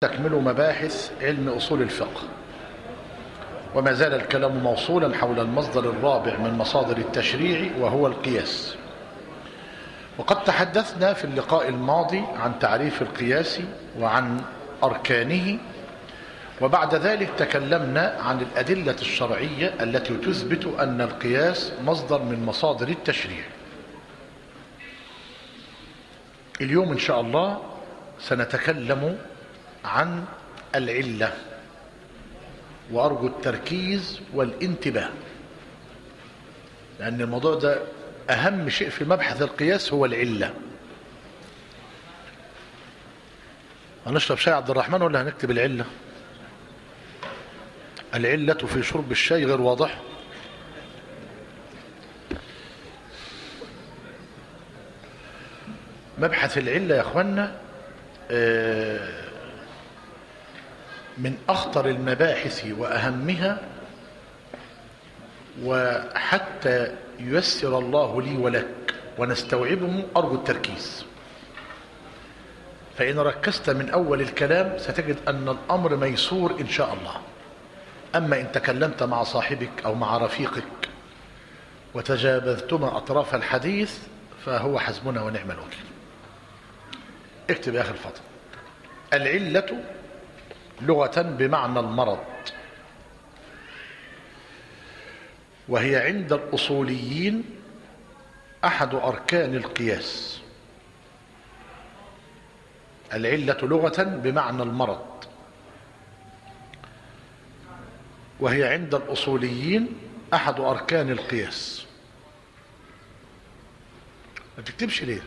نستكمل مباحث علم أصول الفقه وما زال الكلام موصولا حول المصدر الرابع من مصادر التشريع وهو القياس وقد تحدثنا في اللقاء الماضي عن تعريف القياس وعن أركانه وبعد ذلك تكلمنا عن الأدلة الشرعية التي تثبت أن القياس مصدر من مصادر التشريع اليوم إن شاء الله سنتكلم عن العلة وأرجو التركيز والانتباه لأن الموضوع ده أهم شيء في مبحث القياس هو العلة هنشرب شاي عبد الرحمن ولا هنكتب العلة العلة في شرب الشاي غير واضح مبحث العلة يا أخوانا من أخطر المباحث وأهمها وحتى ييسر الله لي ولك ونستوعبه أرجو التركيز فإن ركزت من أول الكلام ستجد أن الأمر ميسور إن شاء الله أما إن تكلمت مع صاحبك أو مع رفيقك وتجاوزتما أطراف الحديث فهو حسبنا ونعم الوكيل اكتب يا أخي الفضل العلة لغة بمعنى المرض وهي عند الأصوليين أحد أركان القياس العلة لغة بمعنى المرض وهي عند الأصوليين أحد أركان القياس ما تكتبش ليه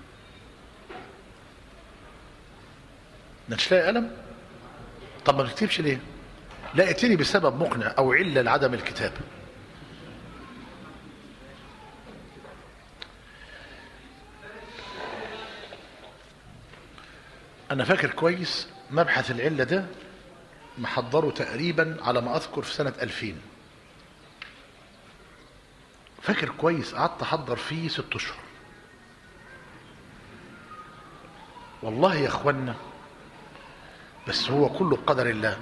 مش لاقي قلم طب ما تكتبش ليه لا ائتني بسبب مقنع أو علة لعدم الكتابة أنا فاكر كويس مبحث العلة ده محضره تقريبا على ما أذكر في سنة 2000 فاكر كويس قعدت أحضر فيه ست أشهر والله يا أخوانا بس هو كله بقدر الله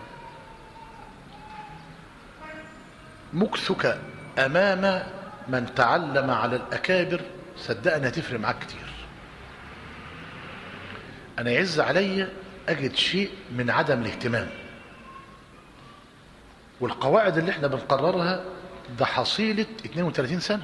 مكثك أمام من تعلم على الأكابر صدقني هتفرق معاك كتير أنا يعز علي أجد شيء من عدم الاهتمام والقواعد اللي احنا بنقررها ده حصيلة 32 سنة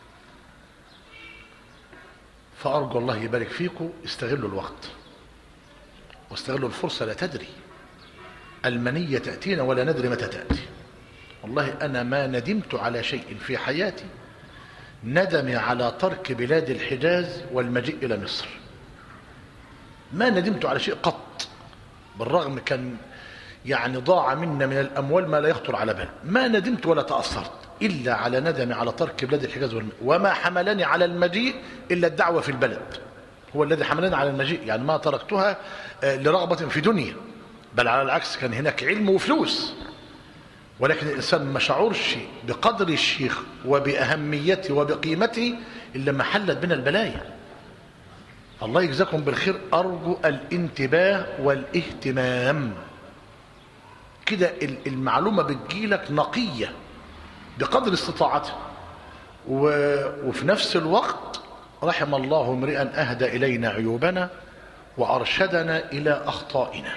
فأرجو الله يبارك فيكم استغلوا الوقت واستغلوا الفرصة لا تدري المنية تأتينا ولا ندري متى تأتي والله أنا ما ندمت على شيء في حياتي ندمي على ترك بلاد الحجاز والمجيء إلى مصر ما ندمت على شيء قط بالرغم كان يعني ضاع منا من الأموال ما لا يخطر على بال ما ندمت ولا تأثرت إلا على ندمي على ترك بلاد الحجاز والمجيء وما حملني على المجيء إلا الدعوة في البلد هو الذي حملني على المجيء يعني ما تركتها لرغبة في دنيا بل على العكس كان هناك علم وفلوس ولكن الإنسان ما شعرش بقدر الشيخ وبأهميته وبقيمته إلا ما حلت بنا البلايا الله يجزاكم بالخير أرجو الانتباه والاهتمام كده المعلومة بتجيلك نقية بقدر استطاعتها و... وفي نفس الوقت رحم الله امرئا أهدى إلينا عيوبنا وأرشدنا إلى أخطائنا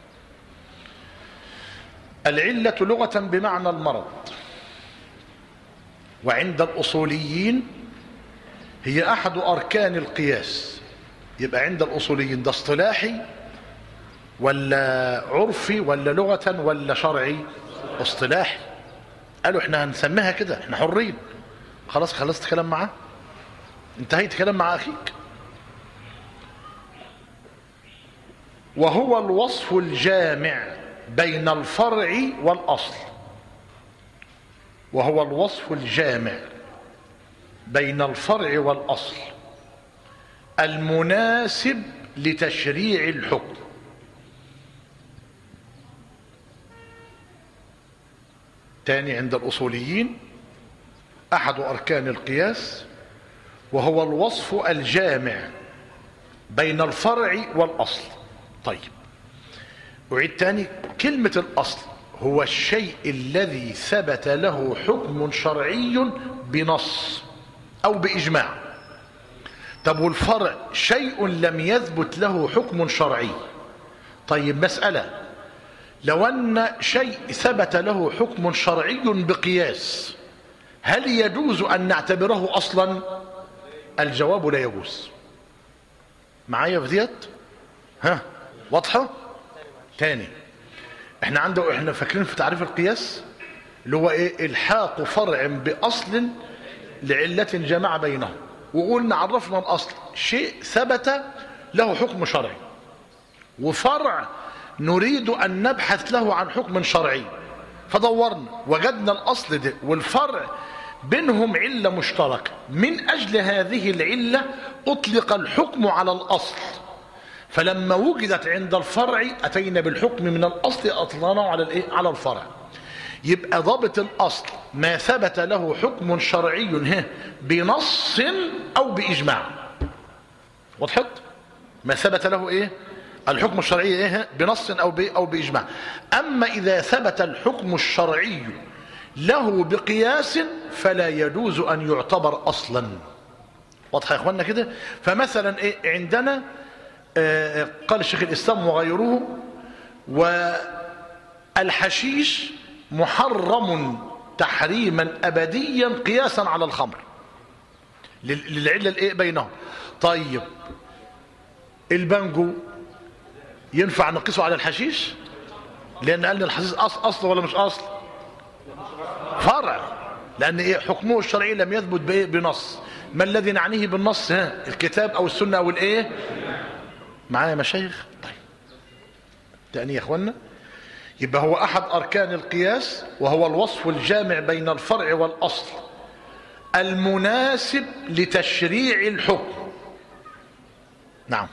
العلة لغة بمعنى المرض وعند الأصوليين هي أحد أركان القياس يبقى عند الأصوليين ده اصطلاحي ولا عرفي ولا لغة ولا شرعي اصطلاحي قالوا احنا هنسميها كده احنا حرين خلاص خلصت كلام معاه انتهيت كلام مع أخيك وهو الوصف الجامع بين الفرع والأصل وهو الوصف الجامع بين الفرع والأصل المناسب لتشريع الحكم تاني عند الأصوليين أحد أركان القياس وهو الوصف الجامع بين الفرع والأصل طيب أعيد تاني كلمة الأصل هو الشيء الذي ثبت له حكم شرعي بنص أو بإجماع طب والفرع شيء لم يثبت له حكم شرعي طيب مسألة لو أن شيء ثبت له حكم شرعي بقياس هل يجوز أن نعتبره أصلا الجواب لا يجوز معايا في ديت ها واضحة تاني احنا عنده احنا فاكرين في تعريف القياس اللي هو ايه الحاق فرع باصل لعلة جمع بينهم وقلنا عرفنا الاصل شيء ثبت له حكم شرعي وفرع نريد ان نبحث له عن حكم شرعي فدورنا وجدنا الاصل ده والفرع بينهم علة مشتركة من اجل هذه العلة اطلق الحكم على الاصل فلما وجدت عند الفرع اتينا بالحكم من الاصل اطلقناه على الايه على الفرع يبقى ضابط الاصل ما ثبت له حكم شرعي بنص او باجماع وضحت ما ثبت له ايه الحكم الشرعي ايه بنص او او باجماع اما اذا ثبت الحكم الشرعي له بقياس فلا يجوز ان يعتبر اصلا واضح يا اخوانا كده فمثلا ايه عندنا آه قال الشيخ الاسلام وغيره والحشيش محرم تحريما ابديا قياسا على الخمر للعله الايه بينهم طيب البانجو ينفع نقيسه على الحشيش لان قال الحشيش اصل اصل ولا مش اصل فرع لان ايه حكمه الشرعي لم يثبت بايه بنص ما الذي نعنيه بالنص ها الكتاب او السنه او الايه معايا مشايخ طيب تاني يا اخوانا يبقى هو احد اركان القياس وهو الوصف الجامع بين الفرع والاصل المناسب لتشريع الحكم نعم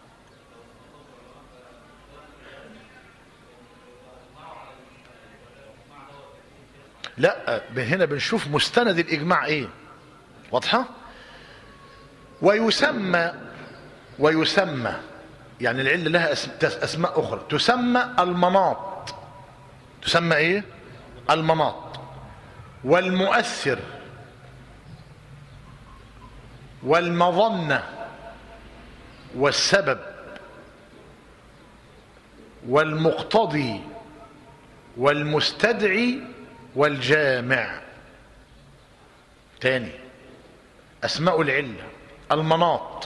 لا هنا بنشوف مستند الاجماع ايه واضحه ويسمى ويسمى يعني العله لها اسماء اخرى تسمى المناط تسمى ايه المناط والمؤثر والمظنه والسبب والمقتضي والمستدعي والجامع تاني اسماء العله المناط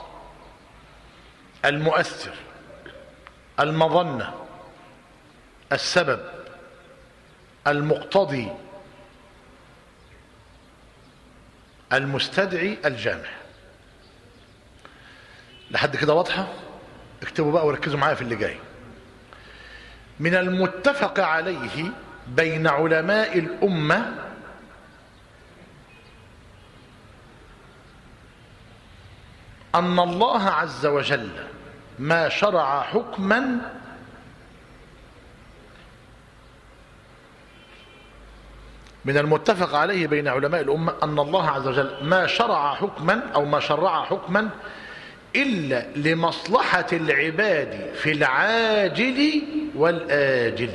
المؤثر المظنه السبب المقتضي المستدعي الجامع لحد كده واضحه اكتبوا بقى وركزوا معايا في اللي جاي من المتفق عليه بين علماء الامه ان الله عز وجل ما شرع حكما من المتفق عليه بين علماء الامه ان الله عز وجل ما شرع حكما او ما شرع حكما الا لمصلحه العباد في العاجل والاجل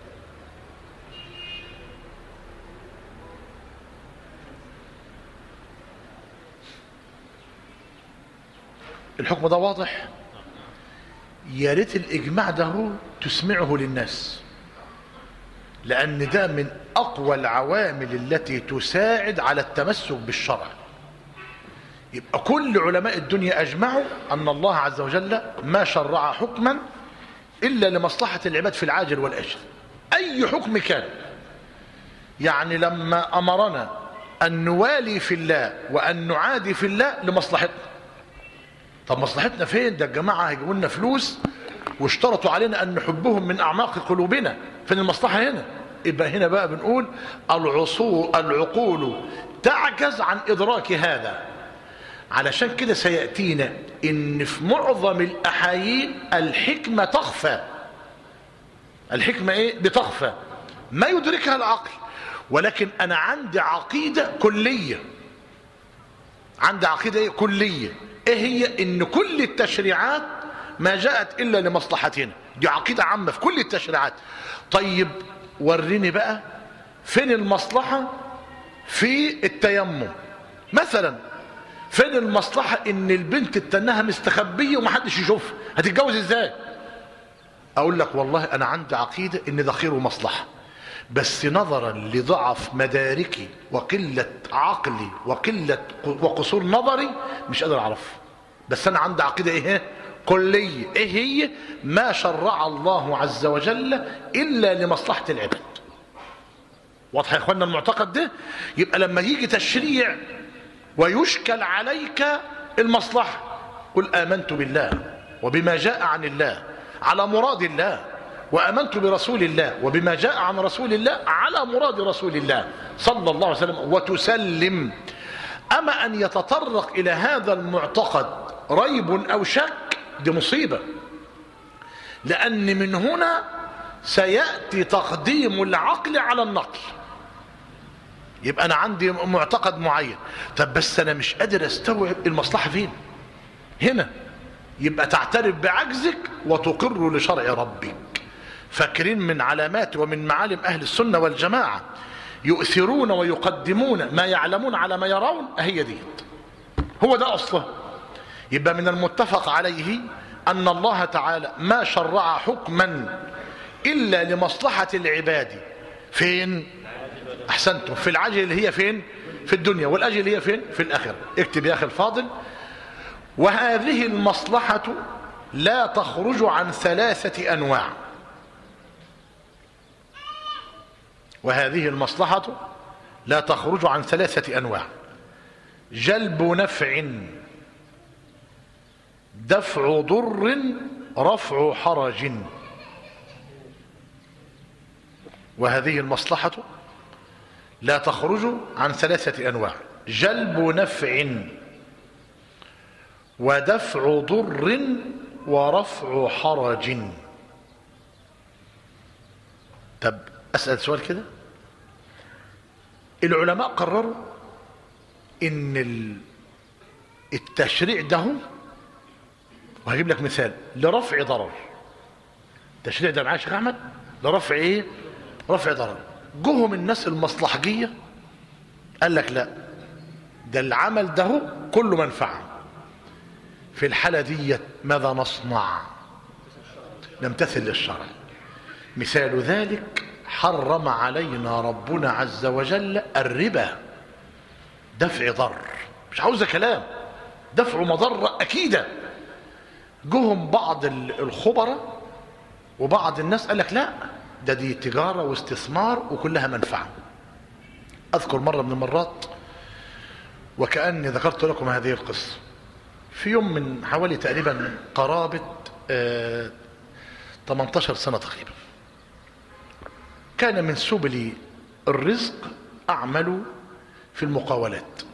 الحكم ده واضح يا ريت الاجماع ده تسمعه للناس لان ده من اقوى العوامل التي تساعد على التمسك بالشرع يبقى كل علماء الدنيا اجمعوا ان الله عز وجل ما شرع حكما الا لمصلحه العباد في العاجل والاجل اي حكم كان يعني لما امرنا ان نوالي في الله وان نعادي في الله لمصلحتنا طب مصلحتنا فين ده الجماعه هيجيبوا لنا فلوس واشترطوا علينا ان نحبهم من اعماق قلوبنا فين المصلحه هنا يبقى هنا بقى بنقول العصور العقول تعجز عن ادراك هذا علشان كده سياتينا ان في معظم الاحايين الحكمه تخفى الحكمه ايه بتخفى ما يدركها العقل ولكن انا عندي عقيده كليه عندي عقيده ايه كليه ايه هي ان كل التشريعات ما جاءت الا لمصلحتنا دي عقيدة عامة في كل التشريعات طيب وريني بقى فين المصلحة في التيمم مثلا فين المصلحة ان البنت تتنها مستخبية ومحدش يشوفها هتتجوز ازاي اقول لك والله انا عندي عقيدة ان ده خير ومصلحة بس نظرا لضعف مداركي وقلة عقلي وقلة وقصور نظري مش قادر اعرف بس انا عندي عقيدة ايه كلية ايه هي ما شرع الله عز وجل الا لمصلحة العباد واضح يا اخوانا المعتقد ده يبقى لما يجي تشريع ويشكل عليك المصلحة قل آمنت بالله وبما جاء عن الله على مراد الله وآمنت برسول الله وبما جاء عن رسول الله على مراد رسول الله صلى الله عليه وسلم وتسلم أما أن يتطرق إلى هذا المعتقد ريب أو شك دي مصيبة لأن من هنا سيأتي تقديم العقل على النقل يبقى أنا عندي معتقد معين طب بس أنا مش قادر أستوعب المصلحة فين هنا يبقى تعترف بعجزك وتقر لشرع ربك فاكرين من علامات ومن معالم أهل السنة والجماعة يؤثرون ويقدمون ما يعلمون على ما يرون هي دي هو ده أصله يبقى من المتفق عليه أن الله تعالى ما شرع حكما إلا لمصلحة العباد فين أحسنتم في العجل اللي هي فين في الدنيا والأجل اللي هي فين في الآخرة اكتب يا أخي الفاضل وهذه المصلحة لا تخرج عن ثلاثة أنواع وهذه المصلحة لا تخرج عن ثلاثة أنواع جلب نفع دفع ضر رفع حرج وهذه المصلحة لا تخرج عن ثلاثة أنواع جلب نفع ودفع ضر ورفع حرج طب أسأل سؤال كده العلماء قرروا ان التشريع ده وهجيب لك مثال لرفع ضرر التشريع ده معايا شيخ احمد لرفع ايه رفع ضرر جهم الناس المصلحجيه قال لك لا ده العمل ده كله منفعه في الحاله دي ماذا نصنع نمتثل للشرع مثال ذلك حرم علينا ربنا عز وجل الربا دفع ضر مش عاوزه كلام دفع مضرة أكيدة جهم بعض الخبراء وبعض الناس قال لك لا ده دي تجارة واستثمار وكلها منفعة أذكر مرة من المرات وكأني ذكرت لكم هذه القصة في يوم من حوالي تقريبا قرابة آه 18 سنة تقريبا كان من سبل الرزق أعمل في المقاولات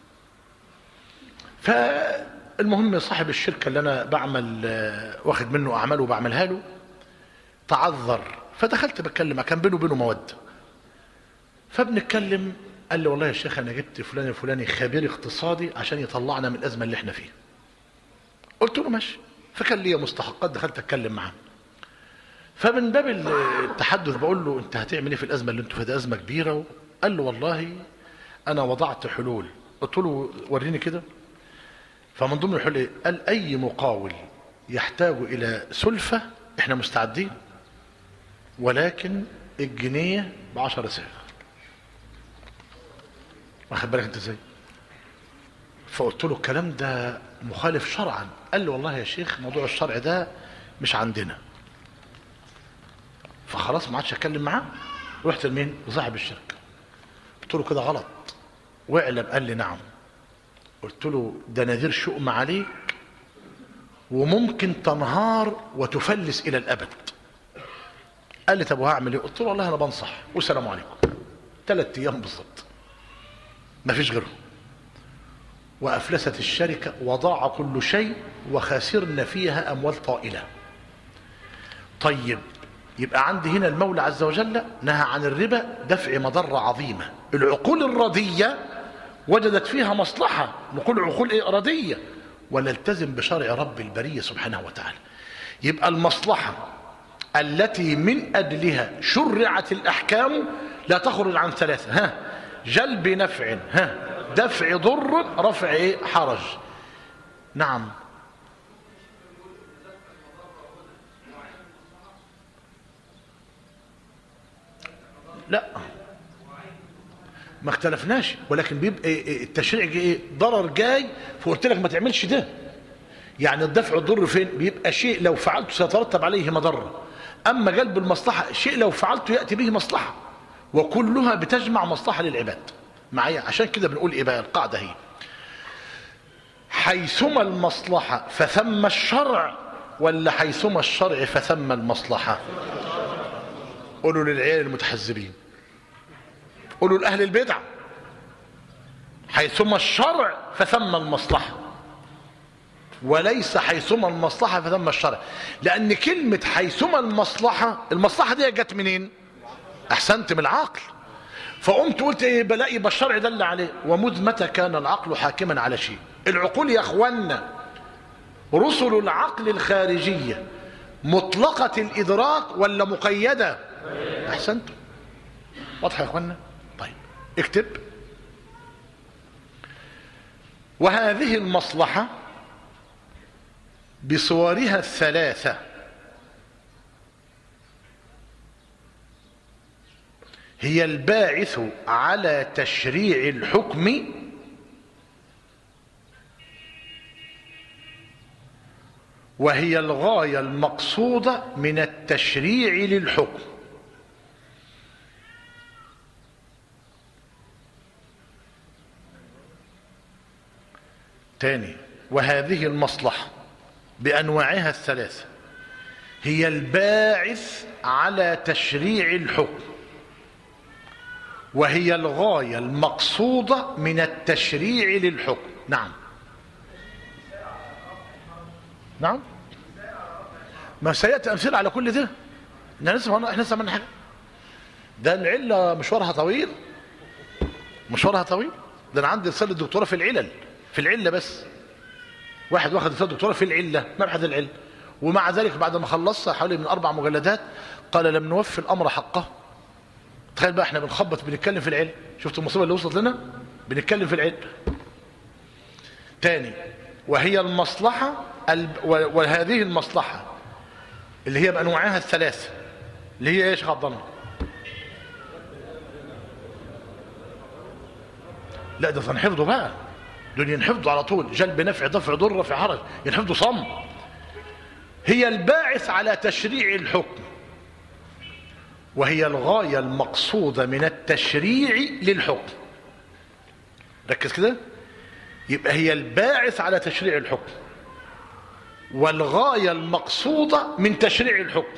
فالمهم صاحب الشركة اللي أنا بعمل واخد منه أعمال وبعملها له تعذر فدخلت بتكلم كان بينه وبينه مودة فبنتكلم قال لي والله يا شيخ أنا جبت فلان الفلاني خبير اقتصادي عشان يطلعنا من الأزمة اللي احنا فيها قلت له ماشي فكان لي مستحقات دخلت أتكلم معاه فمن باب التحدث بقول له انت هتعمل ايه في الازمه اللي انتوا فيها دي ازمه كبيره قال له والله انا وضعت حلول قلت له وريني كده فمن ضمن الحلول ايه قال اي مقاول يحتاج الى سلفه احنا مستعدين ولكن الجنيه ب 10 سعر واخد بالك انت ازاي فقلت له الكلام ده مخالف شرعا قال لي والله يا شيخ موضوع الشرع ده مش عندنا فخلاص ما عادش اتكلم معاه رحت لمين لصاحب الشركه قلت له كده غلط واعلم قال لي نعم قلت له ده نذير شؤم عليك وممكن تنهار وتفلس الى الابد قال لي طب وهعمل ايه قلت له والله انا بنصح والسلام عليكم ثلاث ايام بالظبط ما فيش غيرهم وافلست الشركه وضاع كل شيء وخسرنا فيها اموال طائله طيب يبقى عندي هنا المولى عز وجل نهى عن الربا دفع مضرة عظيمة العقول الردية وجدت فيها مصلحة نقول عقول إيه ردية ولا التزم بشرع رب البرية سبحانه وتعالى يبقى المصلحة التي من أجلها شرعت الأحكام لا تخرج عن ثلاثة ها جلب نفع ها دفع ضر رفع إيه؟ حرج نعم لا ما اختلفناش ولكن بيبقى إيه التشريع جاي ايه ضرر جاي فقلت لك ما تعملش ده يعني الدفع الضر فين بيبقى شيء لو فعلته سيترتب عليه مضره اما جلب المصلحه شيء لو فعلته ياتي به مصلحه وكلها بتجمع مصلحه للعباد معايا عشان كده بنقول ايه بقى القاعده هي حيثما المصلحه فثم الشرع ولا حيثما الشرع فثم المصلحه قولوا للعيال المتحزبين قولوا لأهل البدع حيثما الشرع فثم المصلحة وليس حيثما المصلحة فثم الشرع لأن كلمة حيثما المصلحة المصلحة دي جت منين أحسنت من العقل فقمت قلت ايه بلاقي بالشرع دل عليه ومذ متى كان العقل حاكما على شيء العقول يا اخوانا رسل العقل الخارجية مطلقة الإدراك ولا مقيدة أحسنتم واضحة يا اخوانا طيب اكتب وهذه المصلحة بصورها الثلاثة هي الباعث على تشريع الحكم وهي الغاية المقصودة من التشريع للحكم تاني وهذه المصلحة بأنواعها الثلاثة هي الباعث على تشريع الحكم وهي الغاية المقصودة من التشريع للحكم نعم نعم ما سيأتي أمثلة على كل ده احنا لسه احنا لسه عملنا حاجة ده العلة مشوارها طويل مشوارها طويل ده انا عندي رسالة دكتوراه في العلل في العلة بس واحد واخد رسالة دكتوراه في العلة مبحث العلة ومع ذلك بعد ما خلصها حوالي من أربع مجلدات قال لم نوفي الأمر حقه تخيل بقى احنا بنخبط بنتكلم في العلم شفت المصيبة اللي وصلت لنا بنتكلم في العلم تاني وهي المصلحة وهذه المصلحة اللي هي بأنواعها الثلاثة اللي هي ايش غضنا لا ده هنحفظه بقى دول ينحفظوا على طول جلب نفع دفع ضر رفع حرج ينحفظوا صم هي الباعث على تشريع الحكم وهي الغاية المقصودة من التشريع للحكم ركز كده يبقى هي الباعث على تشريع الحكم والغاية المقصودة من تشريع الحكم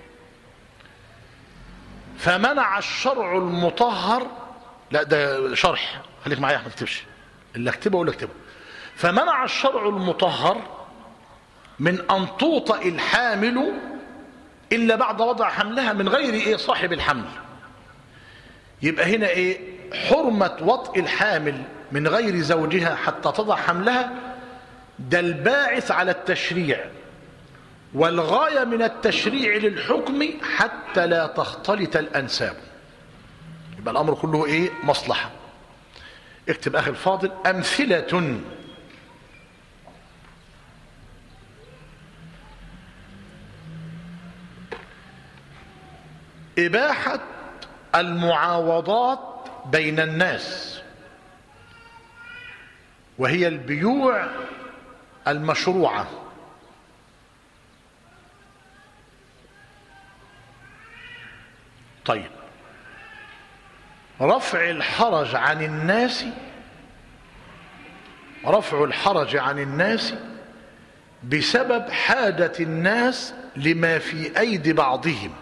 فمنع الشرع المطهر لا ده شرح خليك معايا احمد تكتبش اللي اكتبه ولا اكتبه فمنع الشرع المطهر من ان توطئ الحامل الا بعد وضع حملها من غير ايه صاحب الحمل يبقى هنا ايه حرمة وطئ الحامل من غير زوجها حتى تضع حملها ده الباعث على التشريع والغاية من التشريع للحكم حتى لا تختلط الأنساب يبقى الأمر كله إيه مصلحة اكتب أخي الفاضل أمثلة إباحة المعاوضات بين الناس وهي البيوع المشروعة طيب رفع الحرج عن الناس رفع الحرج عن الناس بسبب حاجة الناس لما في أيدي بعضهم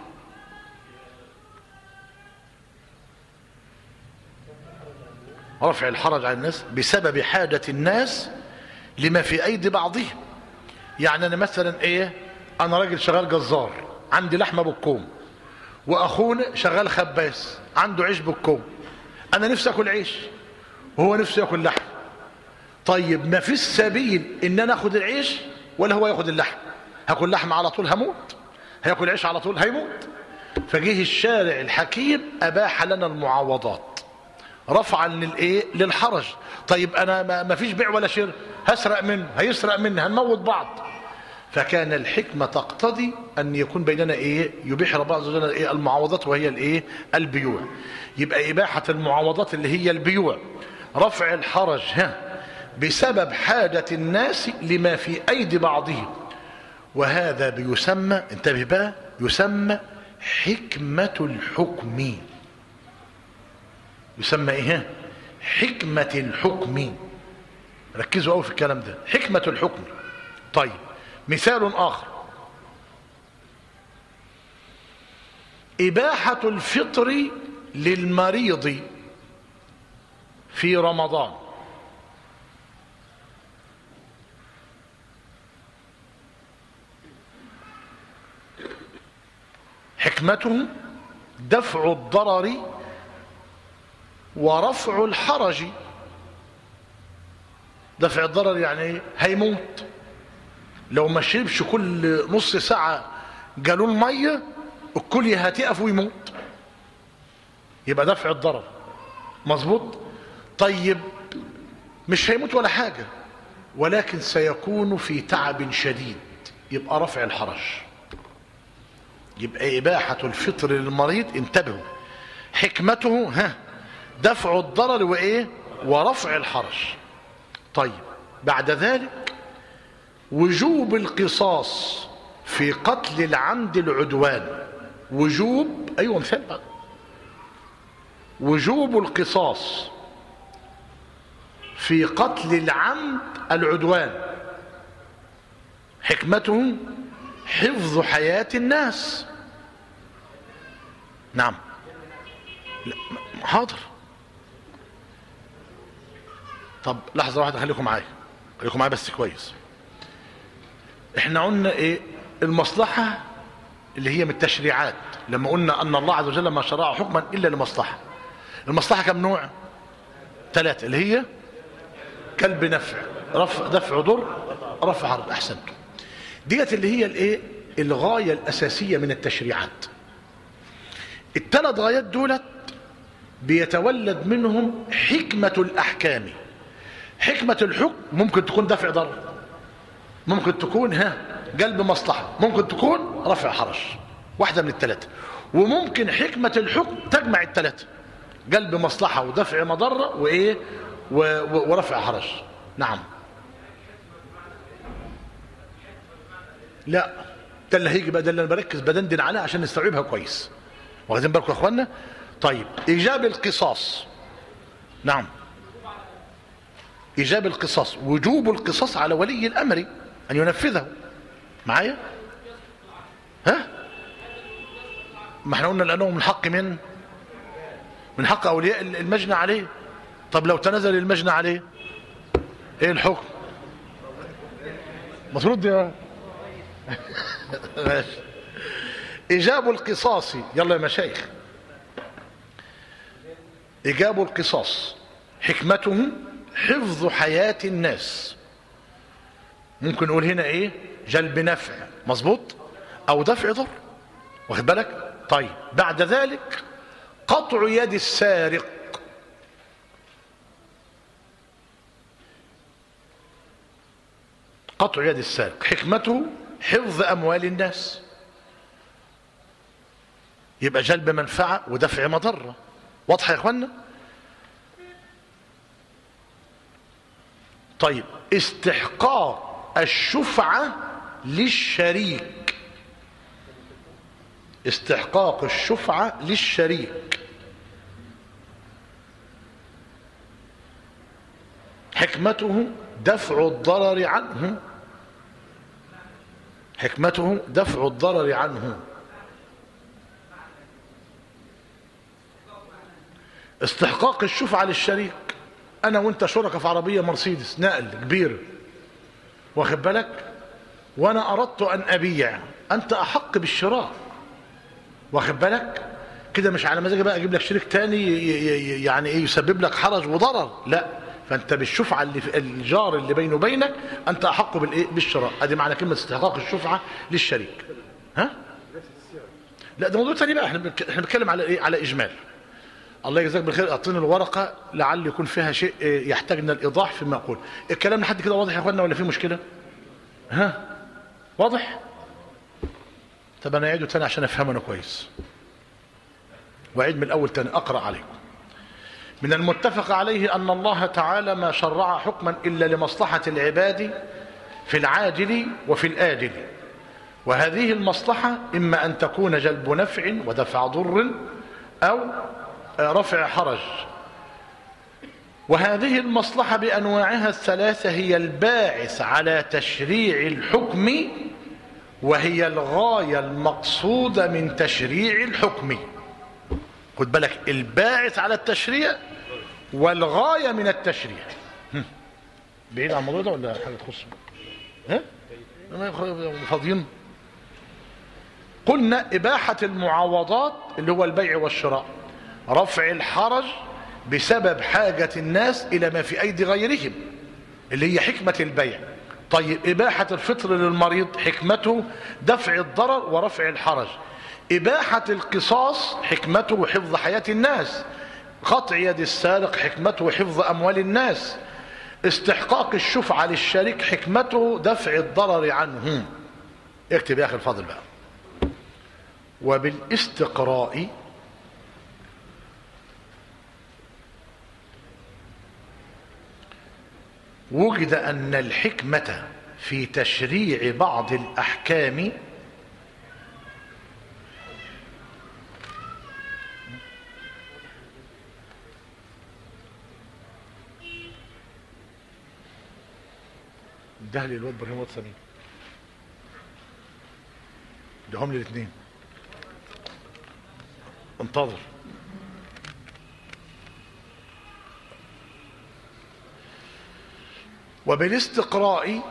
رفع الحرج عن الناس بسبب حاجة الناس لما في أيدي بعضهم يعني أنا مثلا إيه أنا راجل شغال جزار عندي لحمة بالكوم وأخونا شغال خباز عنده عيش بالكوم أنا نفسي أكل عيش وهو نفسه يأكل لحم طيب ما فيش سبيل إن أنا أخد العيش ولا هو ياخد اللحم هاكل لحم على طول هموت هياكل عيش على طول هيموت فجه الشارع الحكيم اباح لنا المعاوضات رفعا للايه للحرج طيب انا ما ما فيش بيع ولا شراء هسرق منه هيسرق مني هنموت بعض فكان الحكمة تقتضي أن يكون بيننا إيه يبيح رب عز وجل إيه المعاوضات وهي الإيه البيوع يبقى إباحة المعاوضات اللي هي البيوع رفع الحرج ها بسبب حاجة الناس لما في أيدي بعضهم وهذا بيسمى انتبه بقى يسمى حكمة الحكم يسمى ايه حكمة الحكم ركزوا قوي في الكلام ده حكمة الحكم طيب مثال آخر إباحة الفطر للمريض في رمضان حكمته دفع الضرر ورفع الحرج دفع الضرر يعني ايه هيموت لو ما شربش كل نص ساعة جالون مية الكل هتقف ويموت يبقى دفع الضرر مظبوط طيب مش هيموت ولا حاجة ولكن سيكون في تعب شديد يبقى رفع الحرج يبقى إباحة الفطر للمريض انتبهوا حكمته ها دفع الضرر وإيه ورفع الحرج طيب بعد ذلك وجوب القصاص في قتل العمد العدوان وجوب أيوة مثال بقى وجوب القصاص في قتل العمد العدوان حكمته حفظ حياة الناس نعم لا حاضر طب لحظة واحدة خليكم معايا خليكم معايا بس كويس احنا قلنا ايه المصلحة اللي هي من التشريعات لما قلنا ان الله عز وجل ما شرع حكما الا لمصلحة المصلحة كم نوع ثلاثة اللي هي كلب نفع رفع دفع ضر رفع عرض احسنتم ديت اللي هي الايه الغاية الاساسية من التشريعات الثلاث غايات دولت بيتولد منهم حكمة الاحكام حكمة الحكم ممكن تكون دفع ضر ممكن تكون ها قلب مصلحة ممكن تكون رفع حرج واحدة من الثلاثة وممكن حكمة الحكم تجمع الثلاثة قلب مصلحة ودفع مضرة وإيه و... و... ورفع حرج نعم لا ده اللي هيجي بقى ده اللي انا بركز بدندن عليه عشان نستوعبها كويس واخدين بالكم يا اخوانا طيب ايجاب القصاص نعم ايجاب القصاص وجوب القصاص على ولي الامر ان ينفذه معايا ها ما احنا قلنا لانه من حق من من حق اولياء المجنى عليه طب لو تنزل المجنى عليه ايه الحكم مفروض يا ماشي ايجاب القصاص يلا يا مشايخ ايجاب القصاص حكمته حفظ حياة الناس ممكن نقول هنا ايه جلب نفع مظبوط او دفع ضر واخد بالك طيب بعد ذلك قطع يد السارق قطع يد السارق حكمته حفظ اموال الناس يبقى جلب منفعه ودفع مضره واضحه يا اخوانا طيب استحقاق الشفعة للشريك استحقاق الشفعة للشريك حكمته دفع الضرر عنه حكمته دفع الضرر عنه استحقاق الشفعة للشريك انا وانت شركة في عربية مرسيدس نقل كبير واخد بالك وانا اردت ان ابيع انت احق بالشراء واخد بالك كده مش على مزاجي بقى اجيب لك شريك تاني يعني ايه يسبب لك حرج وضرر لا فانت بالشفعة اللي في الجار اللي بينه وبينك انت احق بالايه بالشراء ادي معنى كلمة استحقاق الشفعة للشريك ها لا ده موضوع تاني بقى احنا بنك- احنا بنتكلم على ايه على اجمال الله يجزاك بالخير اعطيني الورقه لعل يكون فيها شيء اه، يحتاج من الايضاح فيما اقول الكلام لحد كده واضح يا اخوانا ولا في مشكله ها واضح طب انا اعيده تاني عشان افهمه انا كويس واعيد من الاول تاني اقرا عليكم من المتفق عليه ان الله تعالى ما شرع حكما الا لمصلحه العباد في العاجل وفي الاجل وهذه المصلحه اما ان تكون جلب نفع ودفع ضر او رفع حرج وهذه المصلحه بانواعها الثلاثه هي الباعث على تشريع الحكم وهي الغايه المقصوده من تشريع الحكم خد بالك الباعث على التشريع والغايه من التشريع هم. بعيد عن الموضوع ده ولا حاجه تخصه ها أنا فاضيين قلنا إباحة المعاوضات اللي هو البيع والشراء رفع الحرج بسبب حاجة الناس إلى ما في أيدي غيرهم اللي هي حكمة البيع طيب إباحة الفطر للمريض حكمته دفع الضرر ورفع الحرج إباحة القصاص حكمته حفظ حياة الناس قطع يد السارق حكمته حفظ أموال الناس استحقاق الشفعة للشريك حكمته دفع الضرر عنه اكتب يا أخي الفاضل بقى وبالاستقراء وجد أن الحكمة في تشريع بعض الأحكام ده لي الواد ابراهيم واد سمين ادهم لي الاثنين انتظر وبالاستقراء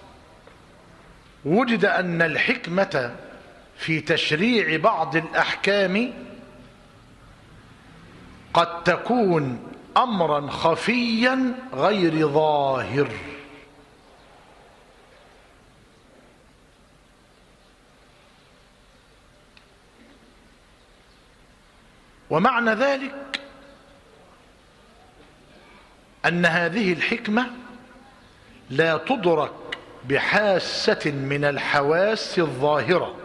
وجد ان الحكمه في تشريع بعض الاحكام قد تكون امرا خفيا غير ظاهر ومعنى ذلك ان هذه الحكمه لا تدرك بحاسه من الحواس الظاهره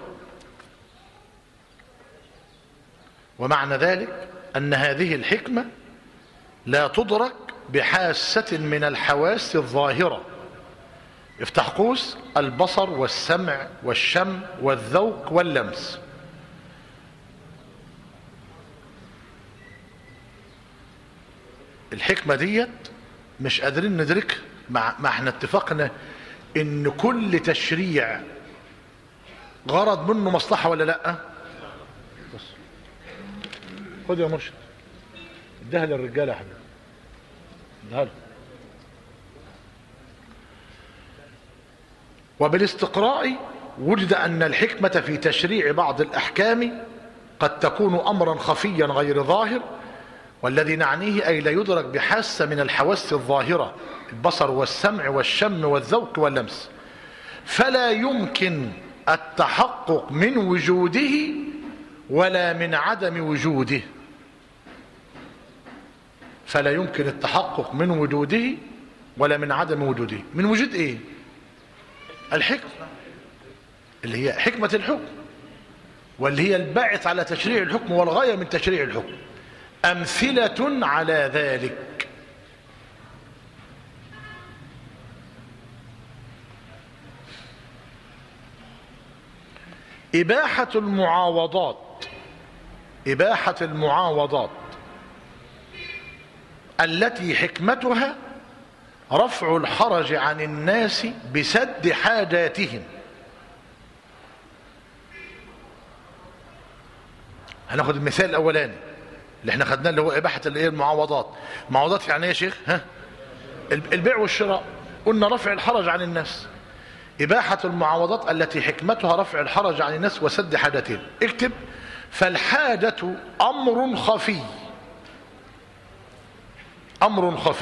ومعنى ذلك ان هذه الحكمه لا تدرك بحاسه من الحواس الظاهره افتح قوس البصر والسمع والشم والذوق واللمس الحكمة ديت مش قادرين ندركها مع ما احنا اتفقنا ان كل تشريع غرض منه مصلحة ولا لا بص خد يا مرشد اديها للرجالة يا حبيبي اديها له وبالاستقراء وجد ان الحكمة في تشريع بعض الاحكام قد تكون امرا خفيا غير ظاهر والذي نعنيه أي لا يدرك بحاسة من الحواس الظاهرة البصر والسمع والشم والذوق واللمس فلا يمكن التحقق من وجوده ولا من عدم وجوده فلا يمكن التحقق من وجوده ولا من عدم وجوده من وجود ايه الحكمة اللي هي حكمة الحكم واللي هي الباعث على تشريع الحكم والغاية من تشريع الحكم أمثلة على ذلك إباحة المعاوضات إباحة المعاوضات التي حكمتها رفع الحرج عن الناس بسد حاجاتهم هناخد المثال الأولاني اللي احنا خدناه اللي هو اباحه الايه المعاوضات المعاوضات يعني ايه يا شيخ ها البيع والشراء قلنا رفع الحرج عن الناس اباحه المعاوضات التي حكمتها رفع الحرج عن الناس وسد حاجتهم اكتب فالحاجه امر خفي امر خفي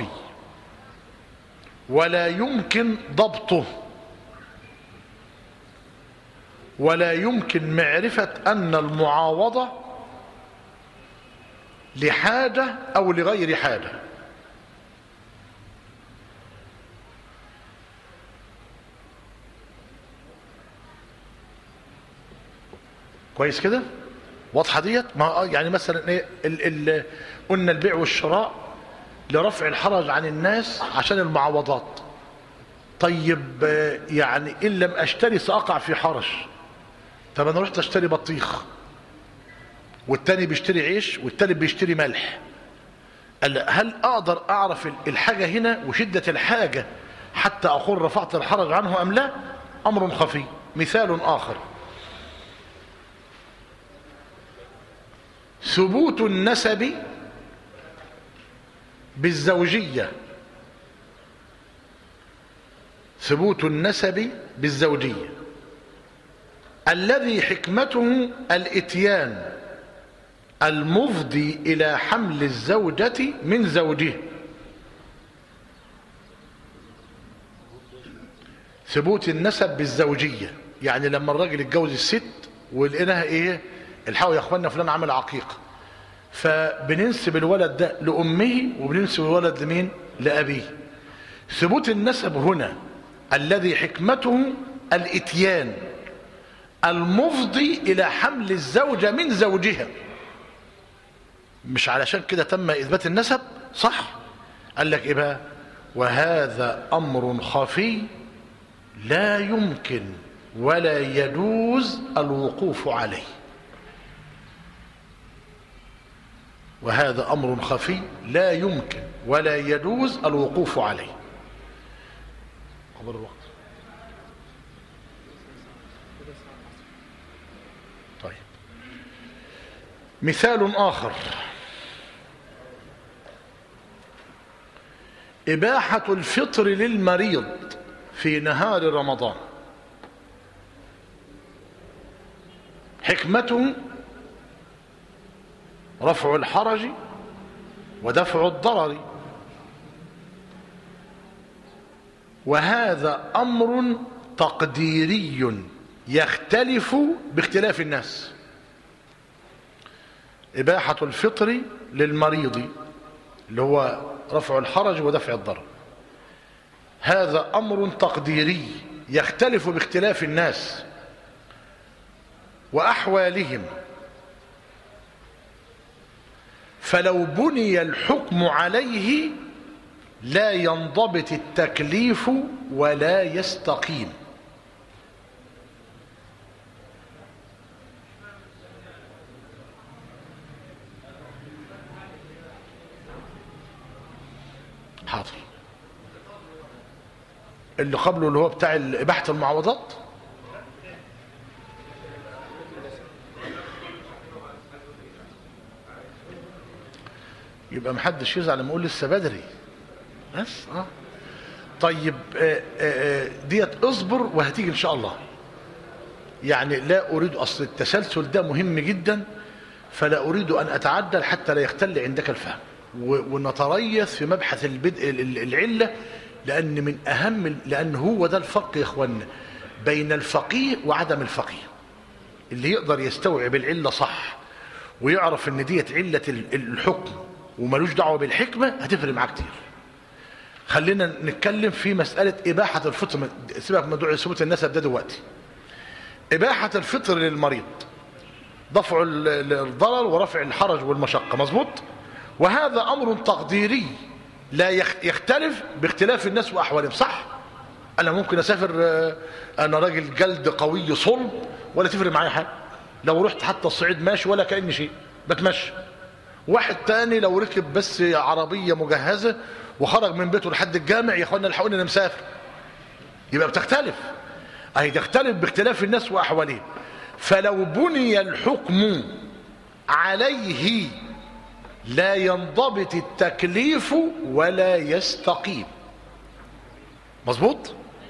ولا يمكن ضبطه ولا يمكن معرفة أن المعاوضة لحاجة أو لغير حاجة كويس كده واضحة ديت ما يعني مثلا ايه ال ال قلنا البيع والشراء لرفع الحرج عن الناس عشان المعاوضات طيب آه، يعني ان لم اشتري ساقع في حرج طب انا رحت اشتري بطيخ والتاني بيشتري عيش والتاني بيشتري ملح قال هل اقدر اعرف الحاجة هنا وشدة الحاجة حتى اقول رفعت الحرج عنه ام لا امر خفي مثال اخر ثبوت النسب بالزوجية ثبوت النسب بالزوجية الذي حكمته الاتيان المفضي إلى حمل الزوجة من زوجه ثبوت النسب بالزوجية يعني لما الراجل اتجوز الست ولقيناها ايه الحقوا يا اخوانا فلان عمل عقيقة فبننسب الولد ده لأمه وبننسب الولد لمين لأبيه ثبوت النسب هنا الذي حكمته الاتيان المفضي إلى حمل الزوجة من زوجها مش علشان كده تم إثبات النسب صح قال لك إيه بقى وهذا أمر خفي لا يمكن ولا يجوز الوقوف عليه وهذا أمر خفي لا يمكن ولا يجوز الوقوف عليه قبل الوقت طيب مثال آخر إباحة الفطر للمريض في نهار رمضان حكمته رفع الحرج ودفع الضرر وهذا أمر تقديري يختلف باختلاف الناس إباحة الفطر للمريض اللي هو رفع الحرج ودفع الضرر هذا أمر تقديري يختلف باختلاف الناس وأحوالهم فلو بني الحكم عليه لا ينضبط التكليف ولا يستقيم حاضر اللي قبله اللي هو بتاع إباحة المعوضات يبقى محدش يزعل لما اقول لسه بدري بس اه طيب آه آه ديت اصبر وهتيجي ان شاء الله يعني لا اريد اصل التسلسل ده مهم جدا فلا اريد ان اتعدل حتى لا يختل عندك الفهم ونتريث في مبحث البدء العله لان من اهم لان هو ده الفرق يا اخوانا بين الفقيه وعدم الفقيه اللي يقدر يستوعب العله صح ويعرف ان ديت عله الحكم وملوش دعوه بالحكمه هتفرق معاه كتير خلينا نتكلم في مساله اباحه الفطر سيبك من موضوع ثبوت النسب ده دلوقتي اباحه الفطر للمريض دفع الضرر ورفع الحرج والمشقه مظبوط وهذا امر تقديري لا يختلف باختلاف الناس واحوالهم صح انا ممكن اسافر انا راجل جلد قوي صلب ولا تفرق معايا حاجه لو رحت حتى الصعيد ماشي ولا كاني شيء بتمشى واحد تاني لو ركب بس عربية مجهزة وخرج من بيته لحد الجامع يا اخوانا الحقوني انا مسافر يبقى بتختلف اهي تختلف باختلاف الناس واحوالهم فلو بني الحكم عليه لا ينضبط التكليف ولا يستقيم مظبوط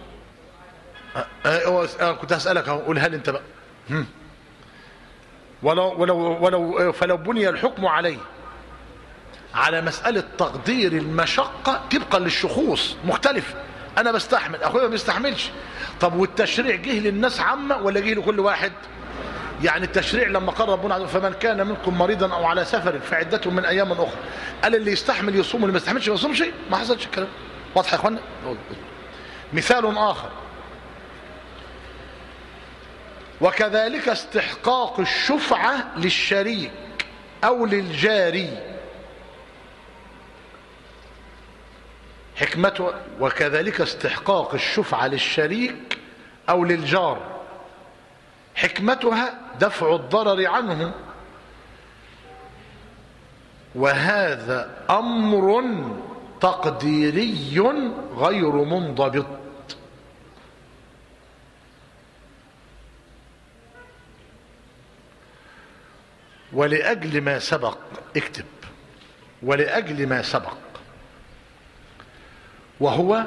أه أه كنت هسألك اهو قولها لي انت بقى هم. ولو, ولو, ولو فلو بني الحكم عليه على مسألة تقدير المشقة طبقا للشخوص مختلف أنا بستحمل أخويا ما بيستحملش طب والتشريع جه للناس عامة ولا جه لكل واحد يعني التشريع لما قال ربنا عز وجل فمن كان منكم مريضا او على سفر فعدته من ايام اخرى قال اللي يستحمل يصوم واللي ما يستحملش ما يصومش ما حصلش الكلام واضح يا اخوانا مثال اخر وكذلك استحقاق الشفعة للشريك او للجاري حكمته وكذلك استحقاق الشفعة للشريك او للجار حكمتها دفع الضرر عنه وهذا امر تقديري غير منضبط ولاجل ما سبق اكتب ولاجل ما سبق وهو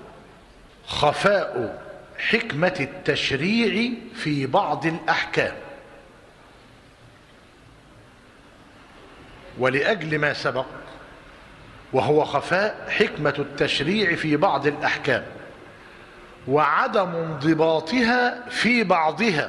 خفاء حكمة التشريع في بعض الأحكام ولأجل ما سبق وهو خفاء حكمة التشريع في بعض الأحكام وعدم انضباطها في بعضها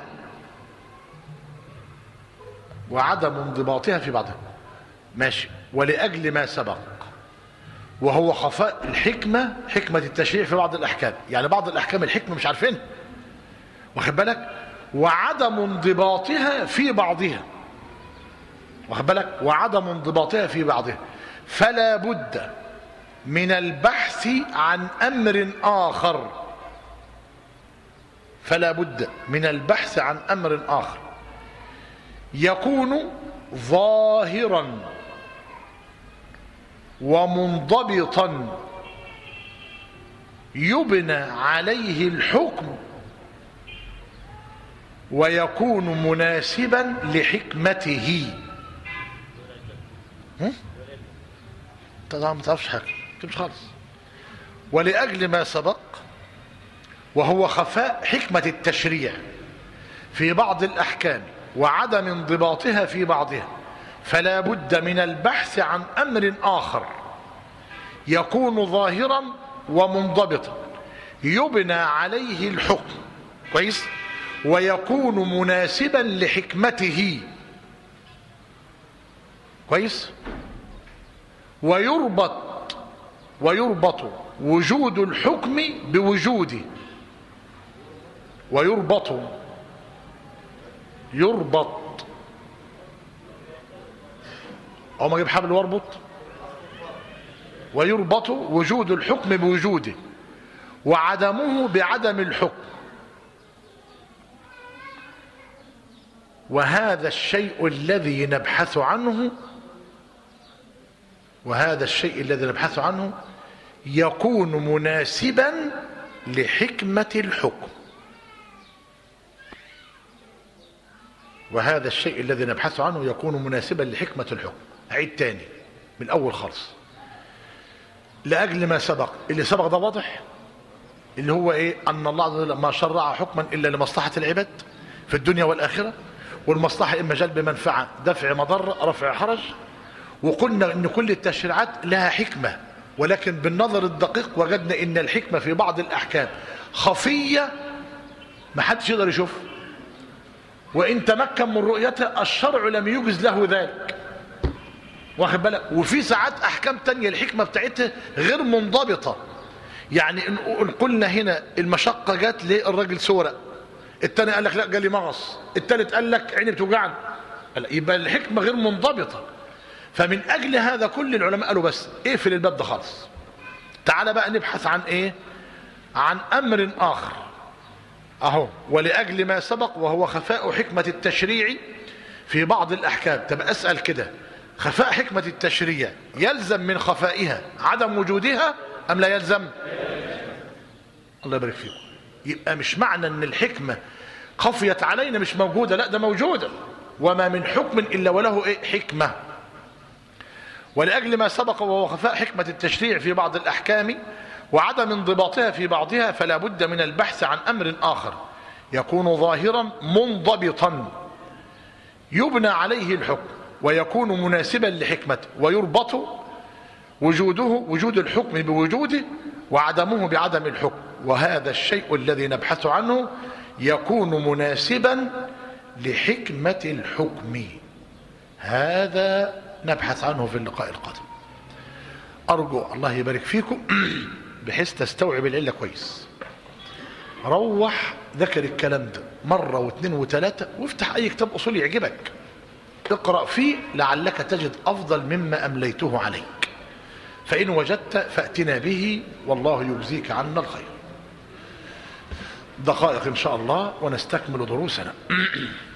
وعدم انضباطها في بعضها ماشي ولأجل ما سبق وهو خفاء الحكمة حكمة التشريع في بعض الأحكام يعني بعض الأحكام الحكمة مش عارفينها واخد بالك وعدم انضباطها في بعضها واخد بالك وعدم انضباطها في بعضها فلا بد من البحث عن أمر آخر فلا بد من البحث عن أمر آخر يكون ظاهرا ومنضبطا يبنى عليه الحكم ويكون مناسبا لحكمته طبعا ما تعرفش حاجه مش خالص ولاجل ما سبق وهو خفاء حكمه التشريع في بعض الاحكام وعدم انضباطها في بعضها فلا بد من البحث عن امر اخر يكون ظاهرا ومنضبطا يبنى عليه الحكم كويس ويكون مناسبا لحكمته كويس ويربط ويربط وجود الحكم بوجوده ويربط يربط او ما اجيب حبل واربط ويربط وجود الحكم بوجوده وعدمه بعدم الحكم وهذا الشيء الذي نبحث عنه وهذا الشيء الذي نبحث عنه يكون مناسبا لحكمة الحكم وهذا الشيء الذي نبحث عنه يكون مناسبا لحكمة الحكم عيد تاني من الأول خالص لأجل ما سبق اللي سبق ده واضح اللي هو إيه أن الله عز وجل ما شرع حكما إلا لمصلحة العباد في الدنيا والآخرة والمصلحة إما جلب منفعة دفع مضرة رفع حرج وقلنا إن كل التشريعات لها حكمة ولكن بالنظر الدقيق وجدنا إن الحكمة في بعض الأحكام خفية ما حدش يقدر يشوفها وإن تمكن من رؤيتها الشرع لم يجز له ذلك واخد بالك وفي ساعات احكام تانية الحكمه بتاعتها غير منضبطه يعني ان قلنا هنا المشقه جت للراجل سورق التاني قال لك لا جالي مغص التالت قال لك عيني بتوجعني يبقى الحكمه غير منضبطه فمن اجل هذا كل العلماء قالوا بس اقفل الباب ده خالص تعال بقى نبحث عن ايه عن امر اخر اهو ولاجل ما سبق وهو خفاء حكمه التشريع في بعض الاحكام طب اسال كده خفاء حكمة التشريع يلزم من خفائها عدم وجودها أم لا يلزم الله يبارك فيكم يبقى مش معنى أن الحكمة خفيت علينا مش موجودة لا ده موجودة وما من حكم إلا وله إيه حكمة ولأجل ما سبق وهو خفاء حكمة التشريع في بعض الأحكام وعدم انضباطها في بعضها فلا بد من البحث عن أمر آخر يكون ظاهرا منضبطا يبنى عليه الحكم ويكون مناسبا لحكمته ويربط وجوده وجود الحكم بوجوده وعدمه بعدم الحكم وهذا الشيء الذي نبحث عنه يكون مناسبا لحكمة الحكم هذا نبحث عنه في اللقاء القادم أرجو الله يبارك فيكم بحيث تستوعب العلة كويس روح ذكر الكلام ده مرة واثنين وثلاثة وافتح أي كتاب أصول يعجبك اقرأ فيه لعلك تجد أفضل مما أمليته عليك فإن وجدت فأتنا به والله يجزيك عنا الخير دقائق إن شاء الله ونستكمل دروسنا